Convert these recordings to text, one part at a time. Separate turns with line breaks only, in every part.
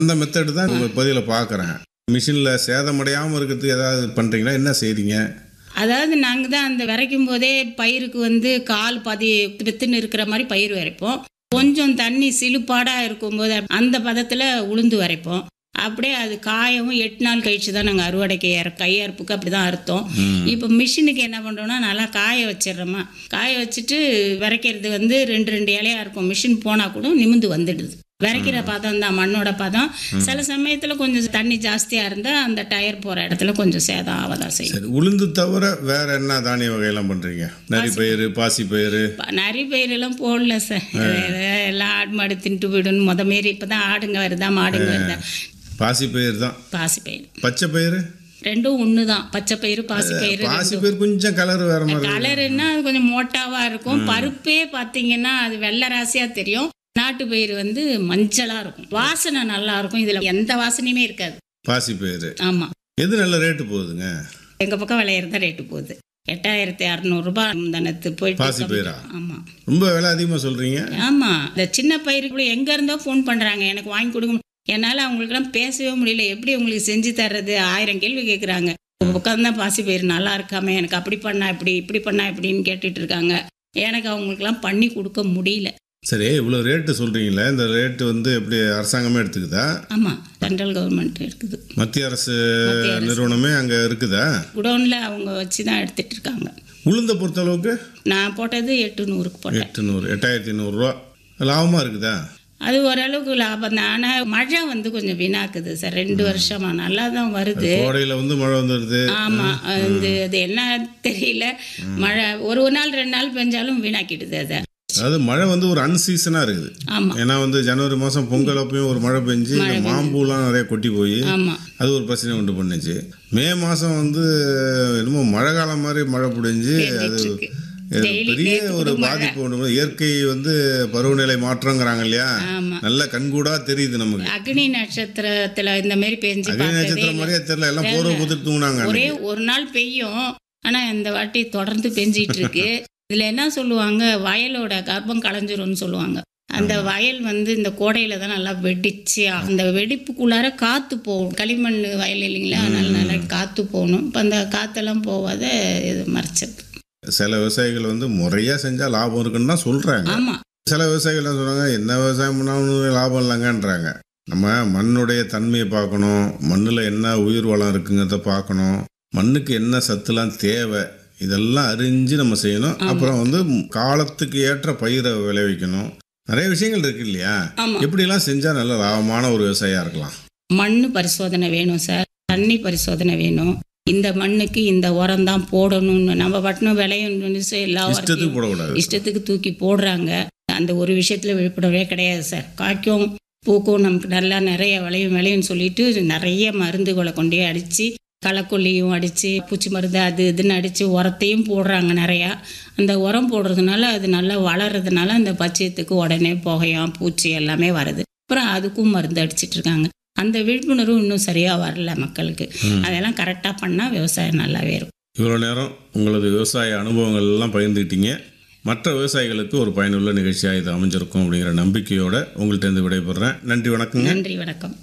அந்த மெத்தடு தான் உங்கள் பதிவில் பார்க்குறேன் மிஷினில் சேதமடையாமல் இருக்கிறதுக்கு ஏதாவது பண்ணுறீங்களா என்ன செய்கிறீங்க
அதாவது நாங்கள் தான் அந்த விரைக்கும் போதே பயிருக்கு வந்து கால் பாதி வித்துன்னு இருக்கிற மாதிரி பயிர் விரைப்போம் கொஞ்சம் தண்ணி சிலுப்பாடாக இருக்கும்போது அந்த பதத்தில் உளுந்து விரைப்போம் அப்படியே அது காயவும் எட்டு நாள் கழிச்சு தான் நாங்கள் அறுவடைக்கு இற கையறுப்புக்கு அப்படி தான் அறுத்தோம் இப்போ மிஷினுக்கு என்ன பண்ணுறோம்னா நல்லா காய வச்சிடுறோமா காய வச்சுட்டு விரைக்கிறது வந்து ரெண்டு ரெண்டு இலையாக இருக்கும் மிஷின் போனால் கூட நிமிந்து வந்துடுது விரைக்கிற பதம் தான் மண்ணோட பதம் சில சமயத்தில் கொஞ்சம் தண்ணி ஜாஸ்தியாக இருந்தால் அந்த டயர் போகிற இடத்துல கொஞ்சம் சேதம் ஆகதான் செய்யும்
சரி உளுந்து தவிர வேற என்ன தானிய வகையெல்லாம் பண்ணுறீங்க நரி பயிறு பாசி பயிறு
ப- நிறைய பயிரெல்லாம் போடல சார் எல்லாம் ஆடு மாடு தின்ட்டு போயிடும் முத மாரி இப்போ தான் ஆடுங்க வருதா மாடுங்க வருதா
பாசி பயிர் தான்
பாசி பயிர்
பச்சை பயிறு
ரெண்டும் ஒன்று தான் பச்சை பயிறு பாசி பயிறு
பாசி பயிர் கொஞ்சம் கலர் வேற மாதிரி இருக்கு.
கலருன்னா அது கொஞ்சம் மோட்டாவாக இருக்கும் பருப்பே பார்த்தீங்கன்னா அது வெள்ளை ராசியாக தெரியும் நாட்டு பயிர் வந்து மஞ்சளாக இருக்கும் வாசனை நல்லா இருக்கும் இதில் எந்த வாசனையுமே இருக்காது
பாசி பயிறு
ஆமாம்
எது நல்ல ரேட்டு போகுதுங்க
எங்கள் பக்கம் விளையிறது தான் ரேட்டு போகுது எட்டாயிரத்தி அறநூறுபா முந்தானத்து போயிட்டு
பாசி பயிரா
ஆமாம்
ரொம்ப விலை அதிகமாக சொல்கிறீங்க
ஆமா இந்த சின்ன பயிருக்கு எங்க இருந்தோ ஃபோன் பண்றாங்க எனக்கு வாங்கி கொடுங்க என்னால அவங்களுக்குலாம் பேசவே முடியல எப்படி உங்களுக்கு செஞ்சு தர்றது ஆயிரம் கேள்வி கேட்குறாங்க உட்காந்து தான் பாசி பயிர் நல்லா இருக்காமே எனக்கு அப்படி பண்ணா இப்படி இப்படி பண்ணா இப்படின்னு கேட்டுட்டு இருக்காங்க எனக்கு அவங்களுக்குலாம் பண்ணி கொடுக்க முடியல
சரி இவ்வளோ ரேட்டு சொல்கிறீங்களே இந்த ரேட்டு வந்து எப்படி அரசாங்கமே எடுத்துக்குதா
ஆமா சென்ட்ரல் கவர்மெண்ட் இருக்குது
மத்திய அரசு
மத்திய அரசு.
நிறுவனமே அங்கே இருக்குதா
குடோன்ல அவங்க வச்சு தான் எடுத்துட்டு இருக்காங்க
உளுந்த பொறுத்தளவுக்கு
நான் போட்டது எட்டு நூறுக்கு போட்டேன்
எட்டுநூறு எட்டாயிரத்தி நூறுரூவா லாபமாக இருக்குதா
அது ஓரளவுக்கு லாபம் தான் ஆனால் மழை வந்து கொஞ்சம் வீணாக்குது சார் ரெண்டு வருஷமா நல்லா தான் வருது
கோடையில் வந்து மழை வந்துடுது
ஆமா அது அது என்ன தெரியல மழை ஒரு ஒரு நாள் ரெண்டு நாள் பெஞ்சாலும் வீணாக்கிடுது அதை
அதாவது மழை வந்து ஒரு அன்சீசனாக இருக்குது
ஆமா
ஏன்னா வந்து ஜனவரி மாதம் பொங்கல் அப்பயும் ஒரு மழை பெஞ்சு இந்த மாம்பூலாம் நிறைய கொட்டி போய்
ஆமா
அது ஒரு பிரச்சனை உண்டு பண்ணுச்சு மே மாதம் வந்து என்னமோ மழை காலம் மாதிரி மழை பிடிஞ்சு அது
இருக்கு.
இது
Daily
பெரிய
நேத்து
ஒரு
கூட மழை.
பாதிப்பு உண்டு பண்ணுது. இயற்கை வந்து பருவநிலை மாற்றங்கிறாங்க இல்லையா
ஆமா
நல்ல கண்கூடா தெரியுது நமக்கு
அக்னி நட்சத்திரத்துல இந்த மாதிரி பெஞ்சு
அக்னி
பார்த்ததே
நட்சத்திரம்
இல்ல.
மாதிரியே தெரியல எல்லாம் போர்வை கொடுத்துட்டு தூங்கினாங்க
ஒரே ஒரு நாள் பெய்யும் ஆனா இந்த வாட்டி தொடர்ந்து பெஞ்சிட்டு இருக்கு இதுல என்ன சொல்லுவாங்க வயலோட கர்ப்பம் களைஞ்சிரும்னு சொல்லுவாங்க அந்த வயல் வந்து இந்த கோடையில தான் நல்லா வெடிச்சு அந்த வெடிப்புக்குள்ளார காத்து போகும் களிமண் வயல் இல்லைங்களா அதனால நல்லா காத்து போகணும் இப்போ அந்த காத்தெல்லாம் போகாத இது மறைச்சிருக்கு
சில விவசாயிகள் வந்து முறையா செஞ்சா லாபம் இருக்குன்னு தான் சொல்றாங்க
ஆமா
சில விவசாயிகள் என்ன சொல்றாங்க என்ன விவசாயம் பண்ணாலும் லாபம் இல்லைங்கன்றாங்க நம்ம மண்ணுடைய தன்மையை பார்க்கணும் மண்ணில் என்ன உயிர் வளம் இருக்குங்கிறத பார்க்கணும் மண்ணுக்கு என்ன சத்துலாம் தேவை இதெல்லாம் அறிஞ்சு நம்ம செய்யணும் அப்புறம் வந்து காலத்துக்கு ஏற்ற பயிரை விளைவிக்கணும் நிறைய விஷயங்கள் இருக்கு இல்லையா
ஆமா
எப்படிலாம் செஞ்சால் நல்ல லாபமான ஒரு விவசாயியா இருக்கலாம்
மண்ணு பரிசோதனை வேணும் சார் தண்ணி பரிசோதனை வேணும் இந்த மண்ணுக்கு இந்த உரம் தான் போடணும்னு நம்ம பட்டணும் விளையணும்னு சொல்லி எல்லா
இஷ்டத்துக்கு
உரத்தையும்
போடக்கூடாது
இஷ்டத்துக்கு தூக்கி போடுறாங்க அந்த ஒரு விஷயத்துல விழிப்புணர்வே கிடையாது சார் காய்க்கும் பூக்கும் நமக்கு நல்லா நிறைய விளையும் விளையும்னு சொல்லிட்டு நிறைய மருந்துகளை கொண்டே அடிச்சு களைக்கொல்லியும் அடித்து பூச்சி மருந்து அது இதுன்னு அடித்து உரத்தையும் போடுறாங்க நிறையா அந்த உரம் போடுறதுனால அது நல்லா வளர்றதுனால அந்த பச்சையத்துக்கு உடனே புகையாம் பூச்சி எல்லாமே வருது அப்புறம் அதுக்கும் மருந்து அடிச்சிட்டு இருக்காங்க அந்த விழிப்புணர்வு இன்னும் சரியாக வரல மக்களுக்கு அதெல்லாம் கரெக்டாக பண்ணால் விவசாயம் நல்லாவே இருக்கும்
இவ்வளோ நேரம் உங்களது விவசாய அனுபவங்கள் எல்லாம் பகிர்ந்துக்கிட்டீங்க மற்ற விவசாயிகளுக்கு ஒரு பயனுள்ள நிகழ்ச்சியாக இது அமைஞ்சிருக்கும் அப்படிங்கிற நம்பிக்கையோட உங்கள்கிட்ட இருந்து விடைபெறுறேன் நன்றி வணக்கங்க
நன்றி வணக்கம்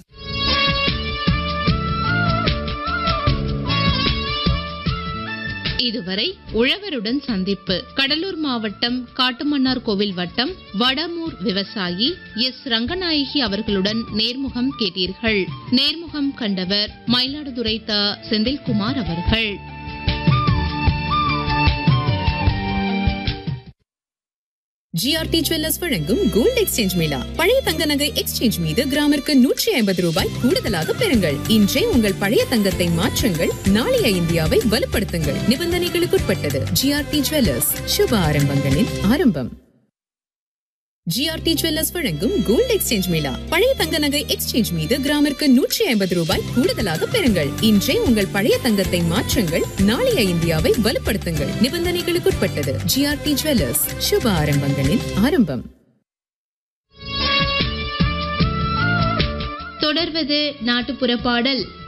இதுவரை உழவருடன் சந்திப்பு கடலூர் மாவட்டம் காட்டுமன்னார் கோவில் வட்டம் வடமூர் விவசாயி எஸ் ரங்கநாயகி அவர்களுடன் நேர்முகம் கேட்டீர்கள் நேர்முகம் கண்டவர் மயிலாடுதுறை த செந்தில்குமார் அவர்கள்
ஜிஆர்டி ஜுவல்லர்ஸ் வழங்கும் கோல்ட் எக்ஸ்சேஞ்ச் மேளா பழைய தங்க நகை எக்ஸ்சேஞ்ச் மீது கிராமிற்கு நூற்றி ஐம்பது ரூபாய் கூடுதலாக பெறுங்கள் இன்றே உங்கள் பழைய தங்கத்தை மாற்றுங்கள் நாளைய இந்தியாவை வலுப்படுத்துங்கள் நிபந்தனைகளுக்குட்பட்டது ஜிஆர்டி ஜுவல்லர்ஸ் சுப ஆரம்பங்களின் ஆரம்பம் ஜிஆர்டி ஜுவல்லர்ஸ் வழங்கும் கோல்ட் எக்ஸ்சேஞ்ச் மேளா பழைய தங்க நகை எக்ஸ்சேஞ்ச் மீது கிராமிற்கு நூற்றி ஐம்பது ரூபாய் கூடுதலாக பெறுங்கள் இன்றே உங்கள் பழைய தங்கத்தை மாற்றுங்கள் நாளைய இந்தியாவை வலுப்படுத்துங்கள் நிபந்தனைகளுக்குட்பட்டது ஜிஆர்டி ஜுவல்லர்ஸ் சுப ஆரம்பங்களின் ஆரம்பம்
தொடர்வது நாட்டுப்புற பாடல்